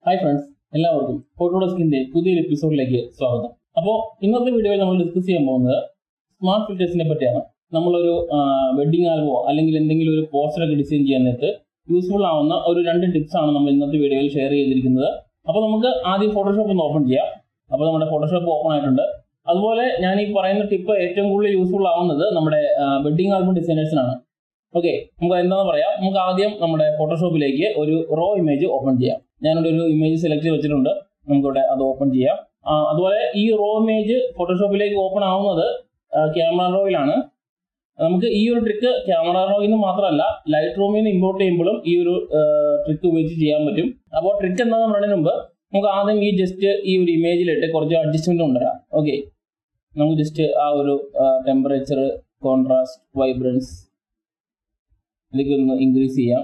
hi friends എല്ലാവർക്കും ഫോട്ടോഡെസ്കിന്റെ പുതിയൊരു എപ്പിസോഡിലേക്ക് സ്വാഗതം അപ്പോൾ ഇന്നത്തെ വീഡിയോയിൽ നമ്മൾ ഡിസ്കസ് ചെയ്യാൻ പോകുന്നത് സ്മാർട്ട് ഫിൽറ്റേഴ്സിനെ പറ്റിയാണ് നമ്മളൊരു വെഡിങ് ആൽബമോ അല്ലെങ്കിൽ എന്തെങ്കിലും ഒരു പോസ്റ്ററൊക്കെ ഡിസൈൻ ചെയ്യാൻ നേരത്ത് യൂസ്ഫുൾ ആവുന്ന ഒരു രണ്ട് ടിപ്സ് ആണ് നമ്മൾ ഇന്നത്തെ വീഡിയോയിൽ ഷെയർ ചെയ്തിരിക്കുന്നത് അപ്പോൾ നമുക്ക് ആദ്യം ഫോട്ടോഷോപ്പ് ഒന്ന് ഓപ്പൺ ചെയ്യാം അപ്പോൾ നമ്മുടെ ഫോട്ടോഷോപ്പ് ഓപ്പൺ ആയിട്ടുണ്ട് അതുപോലെ ഞാൻ ഈ പറയുന്ന ടിപ്പ് ഏറ്റവും കൂടുതൽ യൂസ്ഫുൾ ആവുന്നത് നമ്മുടെ വെഡിങ് ആൽബം ഡിസൈനേഴ്സിനാണ് ഓക്കെ നമുക്ക് എന്താണെന്ന് പറയാം നമുക്ക് ആദ്യം നമ്മുടെ ഫോട്ടോഷോപ്പിലേക്ക് ഒരു റോ ഇമേജ് ഓപ്പൺ ചെയ്യാം ഞാനിവിടെ ഒരു ഇമേജ് സെലക്ട് ചെയ്ത് വെച്ചിട്ടുണ്ട് നമുക്കിവിടെ അത് ഓപ്പൺ ചെയ്യാം ആ, അതുപോലെ ഈ റോ ഇമേജ് ഫോട്ടോഷോപ്പിലേക്ക് ഓപ്പൺ ആവുന്നത് ക്യാമറ റോയിലാണ് നമുക്ക് ഈ ഒരു ട്രിക്ക് ക്യാമറ റോയിൽ നിന്ന് മാത്രമല്ല ലൈറ്റ് റൂമിൽ നിന്ന് ഇമ്പോർട്ട് ചെയ്യുമ്പോഴും ഈ ഒരു ട്രിക്ക് ഉപയോഗിച്ച് ചെയ്യാൻ പറ്റും അപ്പോൾ ട്രിക്ക് എന്താണെന്ന് പറയുന്നതിന് മുമ്പ് നമുക്ക് ആദ്യം ഈ ജസ്റ്റ് ഈ ഒരു ഇമേജിലിട്ട് കുറച്ച് അഡ്ജസ്റ്റ്മെന്റ് കൊണ്ടുവരാം ഓക്കെ നമുക്ക് ജസ്റ്റ് ആ ഒരു ടെമ്പറേച്ചർ കോൺട്രാസ്റ്റ് വൈബ്രൻസ് ഇതൊക്കെ ഒന്ന് ഇൻക്രീസ് ചെയ്യാം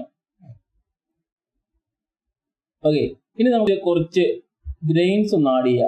ഓക്കെ ഇനി നമുക്ക് കുറച്ച് ഗ്രെയിൻസ് ഒന്ന് ആഡ് ചെയ്യാം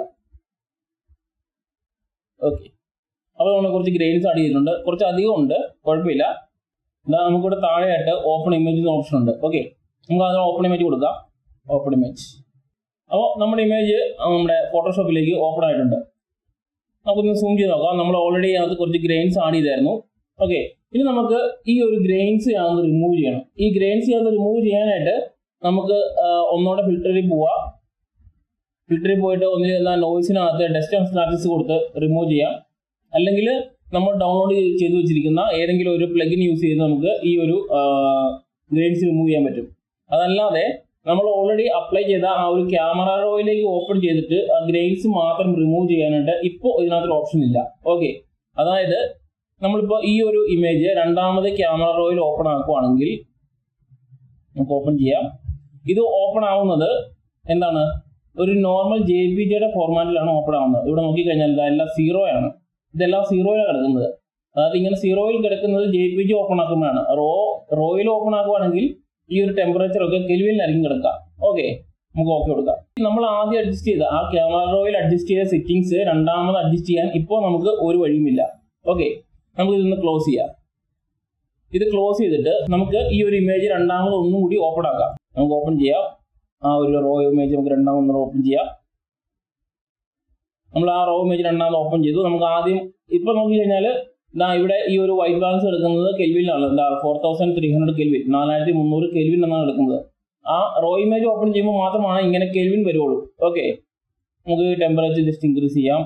ഓക്കെ അപ്പോൾ നമ്മൾ കുറച്ച് ഗ്രെയിൻസ് ആഡ് ചെയ്തിട്ടുണ്ട് കുറച്ച് അധികം ഉണ്ട് കുഴപ്പമില്ല ഇതാ നമുക്കിവിടെ താഴെയായിട്ട് ഓപ്പൺ ഇമേജ് ഓപ്ഷൻ ഉണ്ട് ഓക്കെ നമുക്ക് അതിന് ഓപ്പൺ ഇമേജ് കൊടുക്കാം ഓപ്പൺ ഇമേജ് അപ്പോൾ നമ്മുടെ ഇമേജ് നമ്മുടെ ഫോട്ടോഷോപ്പിലേക്ക് ഓപ്പൺ ആയിട്ടുണ്ട് നമുക്കൊന്ന് സൂം ചെയ്ത് നോക്കാം നമ്മൾ ഓൾറെഡി അതിനകത്ത് കുറച്ച് ഗ്രെയിൻസ് ആഡ് ചെയ്തായിരുന്നു ഓക്കെ ഇനി നമുക്ക് ഈ ഒരു ഗ്രെയിൻസ് ഞാനൊന്ന് റിമൂവ് ചെയ്യണം ഈ ഗ്രെയിൻസ് ഞാനൊന്ന് റിമൂവ് ചെയ്യാനായിട്ട് നമുക്ക് ആ, ഒന്നുകൂടെ ഫിൽറ്ററിൽ പോവാം ഫിൽറ്ററിൽ പോയിട്ട് ഒന്നിൽ നോയ്സിനകത്ത് ഡസ്റ്റ് സ്റ്റാറ്റസ് കൊടുത്ത് റിമൂവ് ചെയ്യാം അല്ലെങ്കിൽ നമ്മൾ ഡൗൺലോഡ് ചെയ്ത് വെച്ചിരിക്കുന്ന ഏതെങ്കിലും ഒരു പ്ലഗിൻ യൂസ് ചെയ്ത് നമുക്ക് ഈ ഒരു ഗ്രെയിൻസ് റിമൂവ് ചെയ്യാൻ പറ്റും അതല്ലാതെ നമ്മൾ ഓൾറെഡി അപ്ലൈ ചെയ്ത ആ ഒരു ക്യാമറ റോയിലേക്ക് ഓപ്പൺ ചെയ്തിട്ട് ആ ഗ്രെയിൻസ് മാത്രം റിമൂവ് ചെയ്യാനായിട്ട് ഇപ്പോൾ ഇതിനകത്തൊരു ഓപ്ഷൻ ഇല്ല ഓക്കെ അതായത് നമ്മളിപ്പോൾ ഈ ഒരു ഇമേജ് രണ്ടാമത് ക്യാമറ റോയിൽ ഓപ്പൺ ആക്കുവാണെങ്കിൽ നമുക്ക് ഓപ്പൺ ചെയ്യാം ഇത് ഓപ്പൺ ആവുന്നത് എന്താണ് ഒരു നോർമൽ ജെ പി ജിയുടെ ഫോർമാറ്റിലാണ് ഓപ്പൺ ആവുന്നത് ഇവിടെ നോക്കിക്കഴിഞ്ഞാൽ ഇതെല്ലാം സീറോ ആണ് ഇതെല്ലാം സീറോയിലാണ് കിടക്കുന്നത് അതായത് ഇങ്ങനെ സീറോയിൽ കിടക്കുന്നത് ജെ പി ജി ഓപ്പൺ ആക്കുമ്പോഴാണ് റോ റോയിൽ ഓപ്പൺ ആക്കുവാണെങ്കിൽ ഈ ഒരു ടെമ്പറേച്ചർ ഒക്കെ കെൽവിനിലായിരിക്കും കിടക്കുക ഓക്കെ നമുക്ക് ഓക്കെ കൊടുക്കാം നമ്മൾ ആദ്യം അഡ്ജസ്റ്റ് ചെയ്ത ആ ക്യാമറ റോയിൽ അഡ്ജസ്റ്റ് ചെയ്ത സെറ്റിംഗ്സ് രണ്ടാമത് അഡ്ജസ്റ്റ് ചെയ്യാൻ ഇപ്പോൾ നമുക്ക് ഒരു വഴിയുമില്ല ഓക്കെ നമുക്ക് ഇതൊന്ന് ക്ലോസ് ചെയ്യാം ഇത് ക്ലോസ് ചെയ്തിട്ട് നമുക്ക് ഈ ഒരു ഇമേജ് രണ്ടാമത് ഒന്നും കൂടി ഓപ്പൺ ആക്കാം നമുക്ക് ഓപ്പൺ ചെയ്യാം ആ ഒരു റോ ഇമേജ് നമുക്ക് രണ്ടാമത് ഓപ്പൺ ചെയ്യാം നമ്മൾ ആ റോ ഇമേജ് രണ്ടാമത് ഓപ്പൺ ചെയ്തു നമുക്ക് ആദ്യം ഇപ്പൊ നോക്കി കഴിഞ്ഞാൽ ഇതാ ഇവിടെ ഈ ഒരു വൈറ്റ് ബാലൻസ് എടുക്കുന്നത് കെൽവിനിലാണ് എന്താ four thousand three hundred kelvin നാലായിരത്തി മുന്നൂറ് കെൽവിൻ എന്നാണ് എടുക്കുന്നത് ആ റോ ഇമേജ് ഓപ്പൺ ചെയ്യുമ്പോൾ മാത്രമാണ് ഇങ്ങനെ കെൽവിൻ വരുള്ളൂ ഓക്കെ നമുക്ക് ടെമ്പറേച്ചർ ജസ്റ്റ് ഇൻക്രീസ് ചെയ്യാം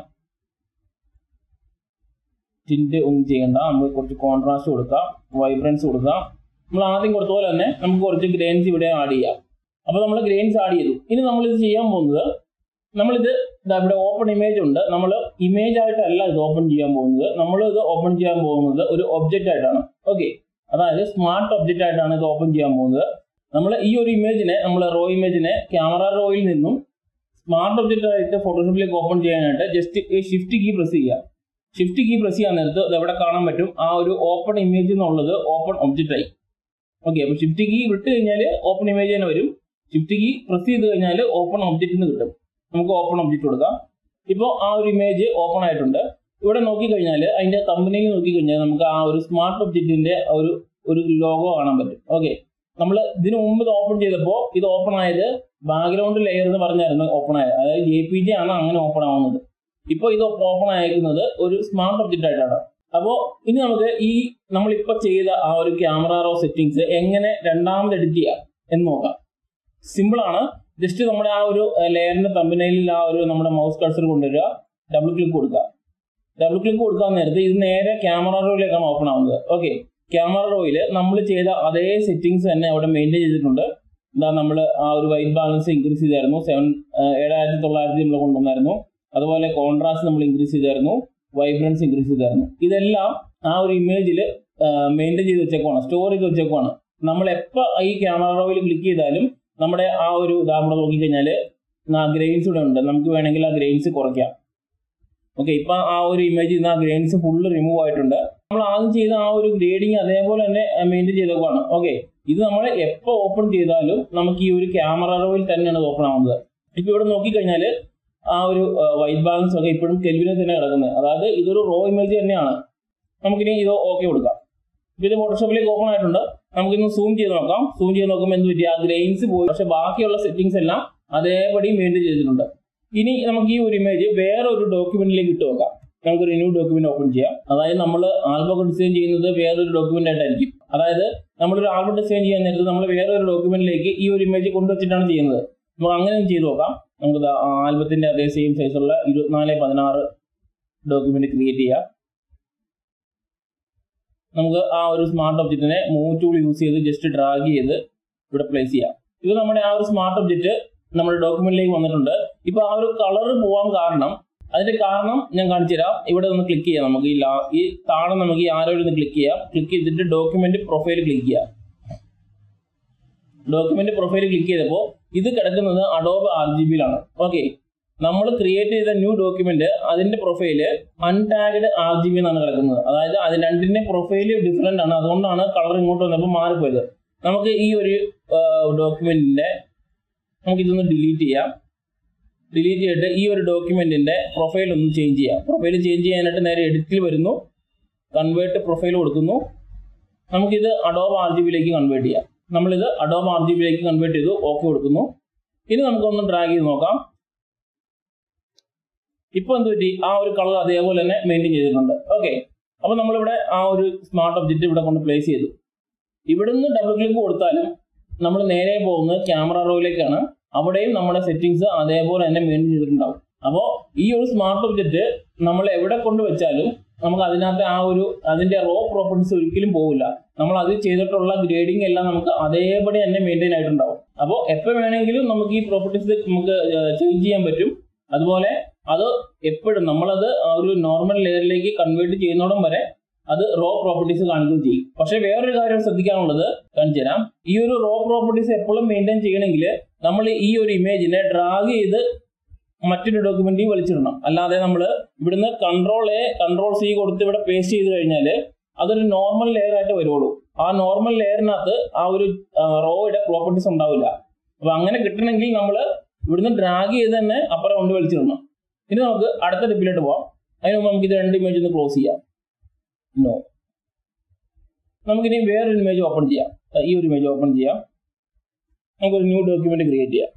ടിൻറ്റ് ഒന്നും ചെയ്യണ്ട നമുക്ക് കുറച്ച് കോൺട്രാസ്റ്റ് കൊടുക്കാം വൈബ്രൻസ് കൊടുക്കാം നമ്മൾ ആദ്യം കൊടുത്ത പോലെ തന്നെ നമുക്ക് കുറച്ച് ഗ്രെയിൻസ് ഇവിടെ ആഡ് ചെയ്യാം അപ്പോൾ നമ്മൾ ഗ്രെയിൻസ് ആഡ് ചെയ്തു ഇനി നമ്മൾ ഇത് ചെയ്യാൻ പോകുന്നത് നമ്മളിത് ഇതാ ഇവിടെ ഓപ്പൺ ഇമേജ് ഉണ്ട് നമ്മൾ ഇമേജ് ആയിട്ടല്ല ഇത് ഓപ്പൺ ചെയ്യാൻ പോകുന്നത് നമ്മൾ ഇത് ഓപ്പൺ ചെയ്യാൻ പോകുന്നത് ഒരു ഒബ്ജക്റ്റ് ആയിട്ടാണ് ഓക്കെ അതായത് സ്മാർട്ട് ഒബ്ജക്റ്റ് ആയിട്ടാണ് ഇത് ഓപ്പൺ ചെയ്യാൻ പോകുന്നത് നമ്മൾ ഈ ഒരു ഇമേജിനെ നമ്മൾ റോ ഇമേജിനെ ക്യാമറ റോയിൽ നിന്നും സ്മാർട്ട് ഒബ്ജക്റ്റ് ആയിട്ട് ഫോട്ടോഷോപ്പിലേക്ക് ഓപ്പൺ ചെയ്യാനായിട്ട് ജസ്റ്റ് ഈ ഷിഫ്റ്റ് കീ പ്രസ് ചെയ്യുക ഷിഫ്റ്റ് കീ പ്രസ് ചെയ്യാൻ നേരത്ത് ഇത് എവിടെ കാണാൻ പറ്റും ആ ഒരു ഓപ്പൺ ഇമേജ് എന്നുള്ളത് ഓപ്പൺ ഒബ്ജക്റ്റ് ആയി ഓക്കെ അപ്പൊ ഷിഫ്റ്റ് കീ വിട്ട് കഴിഞ്ഞാൽ ഓപ്പൺ ഇമേജ് തന്നെ വരും ഷിഫ്റ്റ് കീ പ്രസ് ചെയ്ത് കഴിഞ്ഞാൽ ഓപ്പൺ ഒബ്ജക്റ്റ് എന്ന് കിട്ടും നമുക്ക് ഓപ്പൺ ഒബ്ജക്റ്റ് കൊടുക്കാം ഇപ്പോൾ ആ ഒരു ഇമേജ് ഓപ്പൺ ആയിട്ടുണ്ട് ഇവിടെ നോക്കിക്കഴിഞ്ഞാൽ അതിന്റെ കമ്പനിയിൽ നോക്കിക്കഴിഞ്ഞാൽ നമുക്ക് ആ ഒരു സ്മാർട്ട് ഒബ്ജക്റ്റിന്റെ ഒരു ഒരു ലോഗോ കാണാൻ പറ്റും ഓക്കെ നമ്മൾ ഇതിനു മുമ്പ് ഇത് ഓപ്പൺ ചെയ്തപ്പോൾ ഇത് ഓപ്പൺ ആയത് ബാക്ക്ഗ്രൗണ്ട് ലെയർ എന്ന് പറഞ്ഞായിരുന്നു ഓപ്പൺ ആയത് അതായത് ജെ പി ജി ആണ് അങ്ങനെ ഓപ്പൺ ആവുന്നത് ഇപ്പോൾ ഇത് ഓപ്പൺ ആയിരിക്കുന്നത് ഒരു സ്മാർട്ട് ഒബ്ജക്റ്റ് ആയിട്ടാണ് അപ്പോൾ ഇനി നമുക്ക് ഈ നമ്മളിപ്പോൾ ചെയ്ത ആ ഒരു ക്യാമറ റോ സെറ്റിംഗ്സ് എങ്ങനെ രണ്ടാമത് എഡിറ്റ് ചെയ്യാം എന്ന് നോക്കാം സിമ്പിൾ ആണ് ജസ്റ്റ് നമ്മുടെ ആ ഒരു ലെയറിന്റെ തമ്പനയിൽ ആ ഒരു നമ്മുടെ മൗസ് കഴ്സർ കൊണ്ടുവരിക ഡബിൾ ക്ലിക്ക് കൊടുക്കുക ഡബിൾ ക്ലിക്ക് കൊടുക്കാൻ നേരത്ത് ഇത് നേരെ ക്യാമറ റോയിലേക്കാണ് ഓപ്പൺ ആവുന്നത് ഓക്കെ ക്യാമറ റോയിൽ നമ്മൾ ചെയ്ത അതേ സെറ്റിംഗ്സ് തന്നെ അവിടെ മെയിൻറ്റെയിൻ ചെയ്തിട്ടുണ്ട് എന്താ നമ്മൾ ആ ഒരു വൈറ്റ് ബാലൻസ് ഇൻക്രീസ് ചെയ്തായിരുന്നു സെവൻ ഏഴായിരത്തി തൊള്ളായിരത്തി നമ്മൾ കൊണ്ടുവന്നായിരുന്നു അതുപോലെ കോൺട്രാസ്റ്റ് നമ്മൾ ഇൻക്രീസ് ചെയ്തായിരുന്നു വൈബ്രൻസ് ഇൻക്രീസ് ചെയ്തായിരുന്നു ഇതെല്ലാം ആ ഒരു ഇമേജിൽ മെയിൻറ്റെയിൻ ചെയ്ത് വെച്ചേക്കുവാണ് സ്റ്റോർ ചെയ്ത് വെച്ചേക്കുവാണ് നമ്മൾ എപ്പോൾ ഈ ക്യാമറ റോയിൽ ക്ലിക്ക് ചെയ്താലും നമ്മുടെ ആ ഒരു ഉദാഹരണം നോക്കിക്കഴിഞ്ഞാൽ ഗ്രെയിൻസ് ഇവിടെ ഉണ്ട് നമുക്ക് വേണമെങ്കിൽ ആ ഗ്രെയിൻസ് കുറയ്ക്കാം ഓക്കെ ഇപ്പൊ ആ ഒരു ഇമേജ് ആ ഗ്രെയിൻസ് ഫുള്ള് റിമൂവ് ആയിട്ടുണ്ട് നമ്മൾ ആദ്യം ചെയ്ത ആ ഒരു ഗ്രേഡിങ് അതേപോലെ തന്നെ മെയിൻറ്റെയിൻ ചെയ്തേക്കുവാണ് ഓക്കെ ഇത് നമ്മൾ എപ്പോൾ ഓപ്പൺ ചെയ്താലും നമുക്ക് ഈ ഒരു ക്യാമറ റോയിൽ തന്നെയാണ് ഓപ്പൺ ആവുന്നത് ഇപ്പൊ ഇവിടെ നോക്കിക്കഴിഞ്ഞാൽ ആ ഒരു വൈറ്റ് ബാലൻസ് ഒക്കെ ഇപ്പോഴും കെൽവിനെ തന്നെ കിടക്കുന്നത് അതായത് ഇതൊരു റോ ഇമേജ് തന്നെയാണ് നമുക്കിനി ഇത് ഓക്കെ കൊടുക്കാം ഇപ്പൊ ഇത് ഫോട്ടോഷോപ്പിലേക്ക് ഓപ്പൺ ആയിട്ടുണ്ട് നമുക്കിന്ന് സൂം ചെയ്ത് നോക്കാം സൂം ചെയ്ത് നോക്കുമ്പോൾ എന്ത് പറ്റി ആ ഗ്രെയിൻസ് പോയി പക്ഷെ ബാക്കിയുള്ള സെറ്റിംഗ്സ് എല്ലാം അതേപടി മെയിൻറ്റെയിൻ ചെയ്തിട്ടുണ്ട് ഇനി നമുക്ക് ഈ ഒരു ഇമേജ് വേറെ ഒരു ഡോക്യുമെന്റിലേക്ക് ഇട്ട് നോക്കാം നമുക്കൊരു ന്യൂ ഡോക്യുമെന്റ് ഓപ്പൺ ചെയ്യാം അതായത് നമ്മൾ ആൽബം ഡിസൈൻ ചെയ്യുന്നത് വേറൊരു ഡോക്യുമെന്റ് ആയിട്ടായിരിക്കും അതായത് നമ്മളൊരു ആൽബം ഡിസൈൻ ചെയ്യാൻ നേരത്ത് നമ്മൾ വേറെ ഒരു ഡോക്യുമെന്റിലേക്ക് ഈ ഒരു ഇമേജ് കൊണ്ടുവച്ചിട്ടാണ് ചെയ്യുന്നത് നമുക്ക് അങ്ങനെ ഒന്ന് ചെയ്ത് നോക്കാം നമുക്ക് ആൽബത്തിന്റെ അതേ സെയിം സൈസുള്ള ഇരുപത്തിനാല് പതിനാറ് ഡോക്യുമെന്റ് ക്രിയേറ്റ് ചെയ്യാം നമുക്ക് ആ ഒരു സ്മാർട്ട് ഒബ്ജക്റ്റിനെ മൂവ് ടൂൾ യൂസ് ചെയ്ത് ജസ്റ്റ് ഡ്രാഗ് ചെയ്ത് ഇവിടെ പ്ലേസ് ചെയ്യാം ഇത് നമ്മുടെ ആ ഒരു സ്മാർട്ട് ഒബ്ജക്റ്റ് നമ്മുടെ ഡോക്യുമെന്റിലേക്ക് വന്നിട്ടുണ്ട് ഇപ്പൊ ആ ഒരു കളർ പോവാൻ കാരണം അതിന്റെ കാരണം ഞാൻ കാണിച്ചു തരാം ഇവിടെ ഒന്ന് ക്ലിക്ക് ചെയ്യാം നമുക്ക് ഈ ലാ- ഈ താഴെ നമുക്ക് ഈ ആരോയിൽ ഒന്ന് ക്ലിക്ക് ചെയ്യാം ക്ലിക്ക് ചെയ്തിട്ട് ഡോക്യുമെന്റ് പ്രൊഫൈൽ ക്ലിക്ക് ചെയ്യാം ഡോക്യുമെന്റ് പ്രൊഫൈൽ ക്ലിക്ക് ചെയ്തപ്പോൾ ഇത് കിടക്കുന്നത് അഡോബ് ആർ ജി ബിയിലാണ് ഓക്കെ നമ്മൾ ക്രിയേറ്റ് ചെയ്ത ന്യൂ ഡോക്യുമെന്റ് അതിന്റെ profile untagged R G B എന്നാണ് കിടക്കുന്നത് അതായത് അത് രണ്ടിന്റെ പ്രൊഫൈല് ഡിഫറെന്റ് ആണ് അതുകൊണ്ടാണ് കളർ ഇങ്ങോട്ട് വന്നപ്പോൾ മാറിപ്പോയത് നമുക്ക് ഈ ഒരു ഡോക്യുമെന്റിന്റെ നമുക്ക് ഇതൊന്ന് ഡിലീറ്റ് ചെയ്യാം ഡിലീറ്റ് ചെയ്തിട്ട് ഈ ഒരു ഡോക്യുമെന്റിന്റെ പ്രൊഫൈൽ ഒന്ന് ചേഞ്ച് ചെയ്യാം പ്രൊഫൈൽ ചേഞ്ച് ചെയ്യാനായിട്ട് നേരെ എഡിറ്റിൽ വരുന്നു കൺവേർട്ട് പ്രൊഫൈൽ കൊടുക്കുന്നു നമുക്കിത് അഡോബ് ആർ ജി ബിയിലേക്ക് കൺവേർട്ട് ചെയ്യാം നമ്മളിത് അഡോബ് ആർ ജി ബിയിലേക്ക് കൺവേർട്ട് ചെയ്തു ഓക്കെ കൊടുക്കുന്നു ഇനി നമുക്കൊന്ന് ഡ്രാഗ് ചെയ്ത് നോക്കാം ഇപ്പൊ എന്ത് പറ്റി ആ ഒരു കളർ അതേപോലെ തന്നെ മെയിൻറ്റെയിൻ ചെയ്തിട്ടുണ്ട് ഓക്കെ അപ്പൊ നമ്മളിവിടെ ആ ഒരു സ്മാർട്ട് ഒബ്ജക്റ്റ് ഇവിടെ കൊണ്ട് പ്ലേസ് ചെയ്തു ഇവിടുന്ന് ഡബിൾ ക്ലിക്ക് കൊടുത്താലും നമ്മൾ നേരെ പോകുന്നത് ക്യാമറ റോയിലേക്കാണ് അവിടെയും നമ്മുടെ സെറ്റിങ്സ് അതേപോലെ തന്നെ മെയിൻറ്റെയിൻ ചെയ്തിട്ടുണ്ടാവും അപ്പോൾ ഈ ഒരു സ്മാർട്ട് ഒബ്ജക്റ്റ് നമ്മൾ എവിടെ കൊണ്ട് വെച്ചാലും നമുക്ക് അതിനകത്ത് ആ ഒരു അതിന്റെ റോ പ്രോപ്പർട്ടീസ് ഒരിക്കലും പോകില്ല നമ്മൾ അത് ചെയ്തിട്ടുള്ള ഗ്രേഡിംഗ് എല്ലാം നമുക്ക് അതേപടി തന്നെ മെയിൻറ്റെയിൻ ആയിട്ടുണ്ടാവും അപ്പോൾ എപ്പോൾ വേണമെങ്കിലും നമുക്ക് ഈ പ്രോപ്പർട്ടീസ് നമുക്ക് ചേഞ്ച് ചെയ്യാൻ പറ്റും അതുപോലെ അത് എപ്പോഴും നമ്മളത് ആ ഒരു നോർമൽ ലെയറിലേക്ക് കൺവേർട്ട് ചെയ്യുന്നോടം വരെ അത് റോ പ്രോപ്പർട്ടീസ് കാണിക്കുകയും ചെയ്യും പക്ഷെ വേറൊരു കാര്യം ശ്രദ്ധിക്കാനുള്ളത് കാണിച്ചു തരാം ഈ ഒരു റോ പ്രോപ്പർട്ടീസ് എപ്പോഴും മെയിൻറ്റെയിൻ ചെയ്യണമെങ്കിൽ നമ്മൾ ഈ ഒരു ഇമേജിനെ ഡ്രാഗ് ചെയ്ത് മറ്റൊരു ഡോക്യുമെന്റിൽ വലിച്ചിടണം അല്ലാതെ നമ്മൾ ഇവിടുന്ന് കൺട്രോൾ എ കൺട്രോൾ സി കൊടുത്ത് ഇവിടെ പേസ്റ്റ് ചെയ്ത് കഴിഞ്ഞാൽ അതൊരു നോർമൽ ലെയർ ആയിട്ട് വരുള്ളൂ ആ നോർമൽ ലെയറിനകത്ത് ആ ഒരു റോയുടെ പ്രോപ്പർട്ടീസ് ഉണ്ടാവില്ല അപ്പൊ അങ്ങനെ കിട്ടണമെങ്കിൽ നമ്മൾ ഇവിടുന്ന് ഡ്രാഗ് ചെയ്ത് തന്നെ അപ്പുറം കൊണ്ട് വലിച്ചിടണം ഇനി നമുക്ക് അടുത്ത ടിപ്പിലോട്ട് പോവാം അതിന് മുമ്പ് നമുക്ക് ഇത് രണ്ട് ഇമേജ് ഒന്ന് ക്ലോസ് ചെയ്യാം നോ നമുക്കിനി വേറൊരു ഇമേജ് ഓപ്പൺ ചെയ്യാം ദാ ഈ ഒരു ഇമേജ് ഓപ്പൺ ചെയ്യാം നമുക്കൊരു ന്യൂ ഡോക്യുമെന്റ് ക്രിയേറ്റ് ചെയ്യാം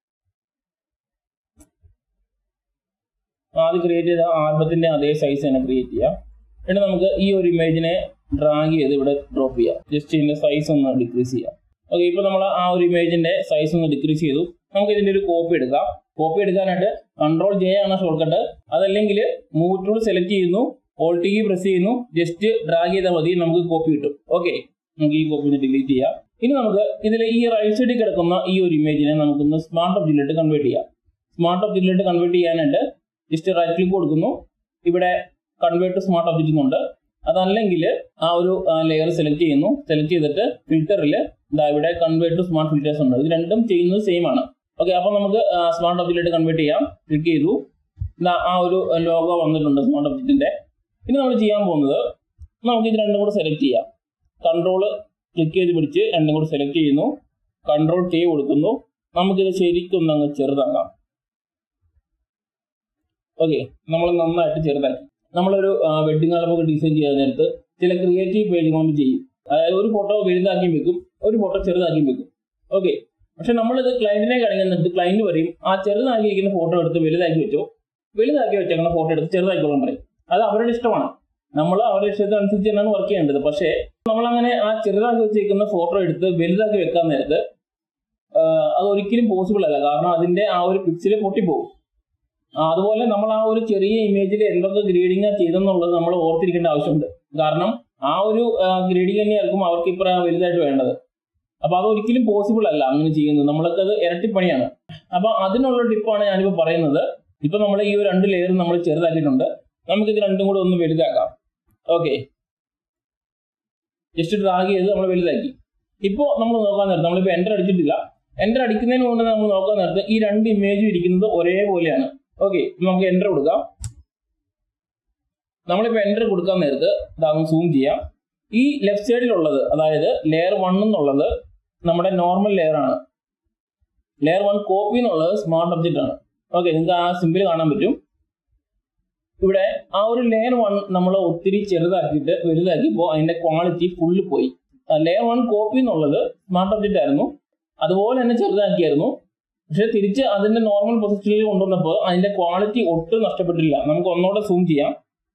ആദ്യം ക്രിയേറ്റ് ചെയ്ത ആൽബത്തിന്റെ അതേ സൈസ് തന്നെ ക്രിയേറ്റ് ചെയ്യാം എന്നിട്ട് നമുക്ക് ഈ ഒരു ഇമേജിനെ ഡ്രാഗ് ചെയ്ത് ഇവിടെ ഡ്രോപ്പ് ചെയ്യാം ജസ്റ്റ് ഇതിന്റെ സൈസ് ഒന്ന് ഡിക്രീസ് ചെയ്യാം ഓക്കെ ഇപ്പൊ നമ്മൾ ആ ഒരു ഇമേജിന്റെ സൈസ് ഒന്ന് ഡിക്രീസ് ചെയ്തു നമുക്ക് ഇതിന്റെ ഒരു കോപ്പി എടുക്കാം കോപ്പി എടുക്കാനായിട്ട് കൺട്രോൾ ജെ ആണ് ഷോർട്ട്കട്ട് അതല്ലെങ്കിൽ മൂവ് ടൂൾ സെലക്ട് ചെയ്യുന്നു ഓൾട്ടി കീ പ്രസ് ചെയ്യുന്നു ജസ്റ്റ് ഡ്രാഗ് ചെയ്താൽ മതി നമുക്ക് കോപ്പി കിട്ടും ഓക്കെ നമുക്ക് ഈ കോപ്പി ഒന്ന് ഡിലീറ്റ് ചെയ്യാം ഇനി നമുക്ക് ഇതിൽ ഈ റൈറ്റ് സൈഡിൽ കിടക്കുന്ന ഈ ഒരു ഇമേജിനെ നമുക്കൊന്ന് സ്മാർട്ട് ഒബ്ജക്റ്റിലോട്ട് കൺവേർട്ട് ചെയ്യാം സ്മാർട്ട് ഒബ്ജക്റ്റിലോട്ട് കൺവേർട്ട് ചെയ്യാനായിട്ട് ജസ്റ്റ് റൈറ്റ് ക്ലിക്ക് കൊടുക്കുന്നു ഇവിടെ കൺവേർട്ട് സ്മാർട്ട് ഒബ്ജക്റ്റ് എന്നുണ്ട് അതല്ലെങ്കിൽ ആ ഒരു ലെയർ സെലക്ട് ചെയ്യുന്നു സെലക്ട് ചെയ്തിട്ട് ഫിൽറ്ററിൽ ഇതാ ഇവിടെ കൺവേർട്ട് ടു സ്മാർട്ട് ഫിൽറ്റേഴ്സ് ഉണ്ട് ഇത് രണ്ടും ചെയ്യുന്നത് സെയിം ആണ് ഓക്കെ അപ്പൊ നമുക്ക് സ്മാർട്ട് ഒബ്ജക്റ്റിലോട്ട് കൺവേർട്ട് ചെയ്യാം ക്ലിക്ക് ചെയ്തു ഇതാ ആ ഒരു ലോഗോ വന്നിട്ടുണ്ട് സ്മാർട്ട് ഒബ്ജക്റ്റിന്റെ ഇനി നമ്മൾ ചെയ്യാൻ പോകുന്നത് നമുക്ക് ഇത് രണ്ടും കൂടെ സെലക്ട് ചെയ്യാം കൺട്രോള് ക്ലിക്ക് ചെയ്ത് പിടിച്ച് രണ്ടും കൂടെ സെലക്ട് ചെയ്യുന്നു കൺട്രോൾ ടി കൊടുക്കുന്നു നമുക്കിത് ശരിക്കും ഒന്ന് അങ്ങ് ചെറുതാക്കാം ഓക്കെ നമ്മൾ നന്നായിട്ട് ചെറുതാക്കി നമ്മളൊരു വെഡിങ് ആൽബം ഡിസൈൻ ചെയ്യാൻ നേരത്ത് ചില ക്രിയേറ്റീവ് പേജ് നമ്മൾ ചെയ്യും അതായത് ഒരു ഫോട്ടോ വലുതാക്കിയും വെക്കും ഒരു ഫോട്ടോ ചെറുതാക്കിയും വെക്കും ഓക്കെ പക്ഷെ നമ്മളിത് ക്ലയന്റിനെ കഴിഞ്ഞിട്ട് ക്ലയന്റ് പറയും ആ ചെറുതാക്കിയിരിക്കുന്ന ഫോട്ടോ എടുത്ത് വലുതാക്കി വെച്ചോ വലുതാക്കി വെച്ചേക്കുന്ന ഫോട്ടോ എടുത്ത് ചെറുതാക്കിക്കോളാൻ പറയും അത് അവരുടെ ഇഷ്ടമാണ് നമ്മൾ അവരുടെ ഇഷ്ടത്തിനനുസരിച്ച് തന്നെയാണ് വർക്ക് ചെയ്യേണ്ടത് പക്ഷേ നമ്മൾ അങ്ങനെ ആ ചെറുതാക്കി വെച്ചേക്കുന്ന ഫോട്ടോ എടുത്ത് വലുതാക്കി വെക്കാൻ നേരത്ത് ആ, അത് ഒരിക്കലും പോസിബിൾ അല്ല കാരണം അതിന്റെ ആ ഒരു പിക്സല് പൊട്ടിപ്പോകും ആ, അതുപോലെ നമ്മൾ ആ ഒരു ചെറിയ ഇമേജിൽ എന്തൊക്കെ ഗ്രേഡിംഗ് ചെയ്തെന്നുള്ളത് നമ്മൾ ഓർത്തിരിക്കേണ്ട ആവശ്യമുണ്ട് കാരണം ആ ഒരു ഗ്രേഡിംഗ് തന്നെയായിരിക്കും അവർക്ക് ഇപ്പൊ വലുതായിട്ട് വേണ്ടത് അപ്പൊ അത് ഒരിക്കലും പോസിബിൾ അല്ല അങ്ങനെ ചെയ്യുന്നത് നമ്മളൊക്കെ അത് ഇരട്ടിപ്പണിയാണ് അപ്പൊ അതിനുള്ള ടിപ്പാണ് ഞാനിപ്പോ പറയുന്നത് ഇപ്പൊ നമ്മൾ ഈ ഒരു രണ്ട് ലെയർ നമ്മൾ ചെറുതാക്കിയിട്ടുണ്ട് നമുക്ക് ഇത് രണ്ടും കൂടെ ഒന്ന് വലുതാക്കാം ഓക്കെ ജസ്റ്റ് ഡ്രാഗ് ചെയ്ത് നമ്മൾ വലുതാക്കി ഇപ്പോൾ നമ്മൾ നോക്കാൻ നേരത്ത് നമ്മളിപ്പോൾ എൻ്റർ അടിച്ചിട്ടില്ല എൻ്റർ അടിക്കുന്നതിന് മുമ്പ് നമ്മൾ നോക്കാൻ നേരത്ത് ഈ രണ്ട് ഇമേജും ഇരിക്കുന്നത് ഒരേപോലെയാണ് ഓക്കെ നമുക്ക് എൻ്റർ കൊടുക്കാം നമ്മളിപ്പോൾ എൻ്റർ കൊടുക്കാൻ നേരത്ത് ഇതാകും സൂം ചെയ്യാം ഈ ലെഫ്റ്റ് സൈഡിലുള്ളത് അതായത് ലെയർ വൺ എന്നുള്ളത് നമ്മുടെ നോർമൽ ലെയർ ആണ് ലെയർ വൺ കോപ്പി എന്നുള്ളത് സ്മാർട്ട് ഒബ്ജക്റ്റ് ആണ് ഓക്കെ നിങ്ങൾക്ക് ആ സിമ്പിൾ കാണാൻ പറ്റും ഇവിടെ ആ ഒരു ലെയർ വൺ നമ്മൾ ഒത്തിരി ചെറുതാക്കിയിട്ട് വലുതാക്കിയപ്പോൾ അതിന്റെ ക്വാളിറ്റി ഫുള്ള് പോയി ലെയർ വൺ കോപ്പി എന്നുള്ളത് സ്മാർട്ട് ഒബ്ജക്റ്റ് ആയിരുന്നു അതുപോലെ തന്നെ ചെറുതാക്കിയായിരുന്നു പക്ഷെ തിരിച്ച് അതിന്റെ നോർമൽ പൊസിഷനിൽ കൊണ്ടുവന്നപ്പോൾ അതിന്റെ ക്വാളിറ്റി ഒട്ടും നഷ്ടപ്പെട്ടില്ല നമുക്ക് ഒന്നുകൂടെ സൂം ചെയ്യാം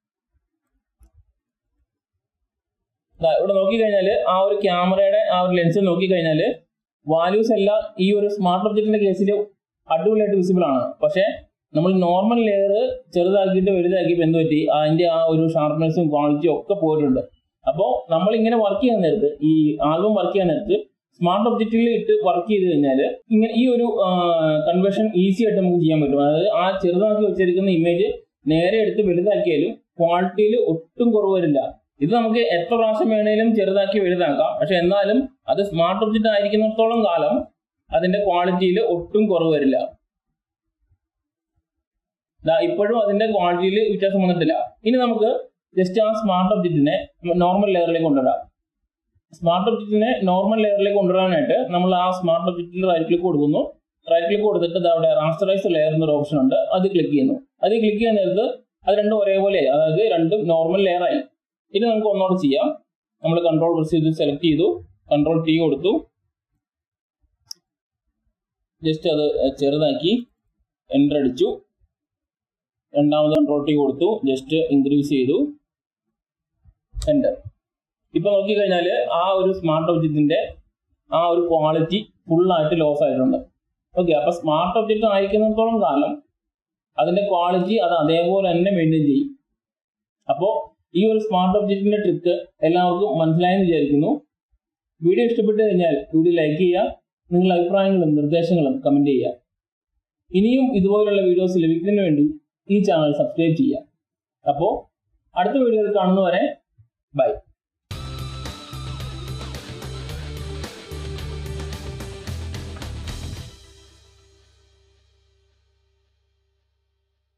ദാ ഇവിടെ നോക്കിക്കഴിഞ്ഞാൽ ആ ഒരു ക്യാമറയുടെ ആ ഒരു ലെൻസ് നോക്കിക്കഴിഞ്ഞാൽ വാല്യൂസ് എല്ലാം ഈ ഒരു സ്മാർട്ട് ഒബ്ജക്റ്റിന്റെ കേസിൽ അടിപൊളിയായിട്ട് വിസിബിൾ ആണ് പക്ഷെ നമ്മൾ നോർമൽ ലെയർ ചെറുതാക്കിയിട്ട് വലുതാക്കിയപ്പോൾ എന്ത് പറ്റി അതിന്റെ ആ ഒരു ഷാർപ്നെസ്സും ക്വാളിറ്റിയും ഒക്കെ പോയിട്ടുണ്ട് അപ്പോൾ നമ്മൾ ഇങ്ങനെ വർക്ക് ചെയ്യാൻ നേരത്ത് ഈ ആൽബം വർക്ക് ചെയ്യാൻ നേരത്ത് സ്മാർട്ട് ഒബ്ജക്റ്റിൽ ഇട്ട് വർക്ക് ചെയ്ത് കഴിഞ്ഞാൽ ഇങ്ങനെ ഈ ഒരു കൺവേർഷൻ ഈസി ആയിട്ട് നമുക്ക് ചെയ്യാൻ പറ്റും അതായത് ആ ചെറുതാക്കി വെച്ചിരിക്കുന്ന ഇമേജ് നേരെ എടുത്ത് വലുതാക്കിയാലും ക്വാളിറ്റിയിൽ ഒട്ടും കുറവ് വരില്ല ഇത് നമുക്ക് എത്ര പ്രാവശ്യം വേണേലും ചെറുതാക്കി വലുതാക്കാം പക്ഷെ എന്നാലും അത് സ്മാർട്ട് ഒബ്ജക്റ്റ് ആയിരിക്കുന്നിടത്തോളം കാലം അതിന്റെ ക്വാളിറ്റിയിൽ ഒട്ടും കുറവ് വരില്ല ദാ ഇപ്പോഴും അതിന്റെ ക്വാളിറ്റിയിൽ വ്യത്യാസം വന്നിട്ടില്ല ഇനി നമുക്ക് ജസ്റ്റ് ആ സ്മാർട്ട് ഒബ്ജക്റ്റിനെ നോർമൽ ലെയറിലേക്ക് കൊണ്ടുവരാം സ്മാർട്ട് ഒബ്ജക്റ്റിനെ നോർമൽ ലെയറിലേക്ക് കൊണ്ടുവരാനായിട്ട് നമ്മൾ ആ സ്മാർട്ട് ഒബ്ജക്റ്റിൽ റൈറ്റ് ക്ലിക്ക് കൊടുക്കുന്നു റൈറ്റ് ക്ലിക്ക് കൊടുത്തിട്ട് ദാ അവിടെ റാസ്റ്ററൈസ് ലെയർ എന്നൊരു ഓപ്ഷൻ ഉണ്ട് അത് ക്ലിക്ക് ചെയ്യുന്നു അത് ക്ലിക്ക് ചെയ്യാൻ നേരത്ത് അത് രണ്ടും ഒരേപോലെ അതായത് രണ്ടും നോർമൽ ലെയർ ആയി ഇനി നമുക്ക് ഒന്നോട് ചെയ്യാം നമ്മൾ കൺട്രോൾ പ്രസ് ചെയ്ത് സെലക്ട് ചെയ്തു കൺട്രോൾ ടി കൊടുത്തു ജസ്റ്റ് അത് ചെറുതാക്കി എൻ്റർ അടിച്ചു രണ്ടാമത് കൺട്രോൾ ടി കൊടുത്തു ജസ്റ്റ് ഇൻക്രീസ് ചെയ്തു എൻ്റർ ഇപ്പൊ നോക്കിക്കഴിഞ്ഞാൽ ആ ഒരു സ്മാർട്ട് ഒബ്ജക്റ്റിന്റെ ആ ഒരു ക്വാളിറ്റി ഫുള്ളായിട്ട് ലോസ് ആയിട്ടുണ്ട് ഓക്കെ അപ്പൊ സ്മാർട്ട് ഒബ്ജക്റ്റ് ആയിരിക്കുന്നിടത്തോളം കാലം അതിന്റെ ക്വാളിറ്റി അത് അതേപോലെ തന്നെ മെയിൻറ്റെയിൻ ചെയ്യും അപ്പോൾ ഈ ഒരു സ്മാർട്ട് ഒബ്ജക്റ്റിന്റെ ട്രിക്ക് എല്ലാവർക്കും മനസ്സിലായെന്ന് വിചാരിക്കുന്നു വീഡിയോ ഇഷ്ടപ്പെട്ടു കഴിഞ്ഞാൽ വീഡിയോ ലൈക്ക് ചെയ്യുക നിങ്ങളുടെ അഭിപ്രായങ്ങളും നിർദ്ദേശങ്ങളും കമന്റ് ചെയ്യുക ഇനിയും ഇതുപോലുള്ള വീഡിയോസ് ലഭിക്കുന്നതിന് വേണ്ടി ഈ ചാനൽ സബ്സ്ക്രൈബ് ചെയ്യുക അപ്പോൾ അടുത്ത വീഡിയോയിൽ കാണുന്നവരെ ബൈ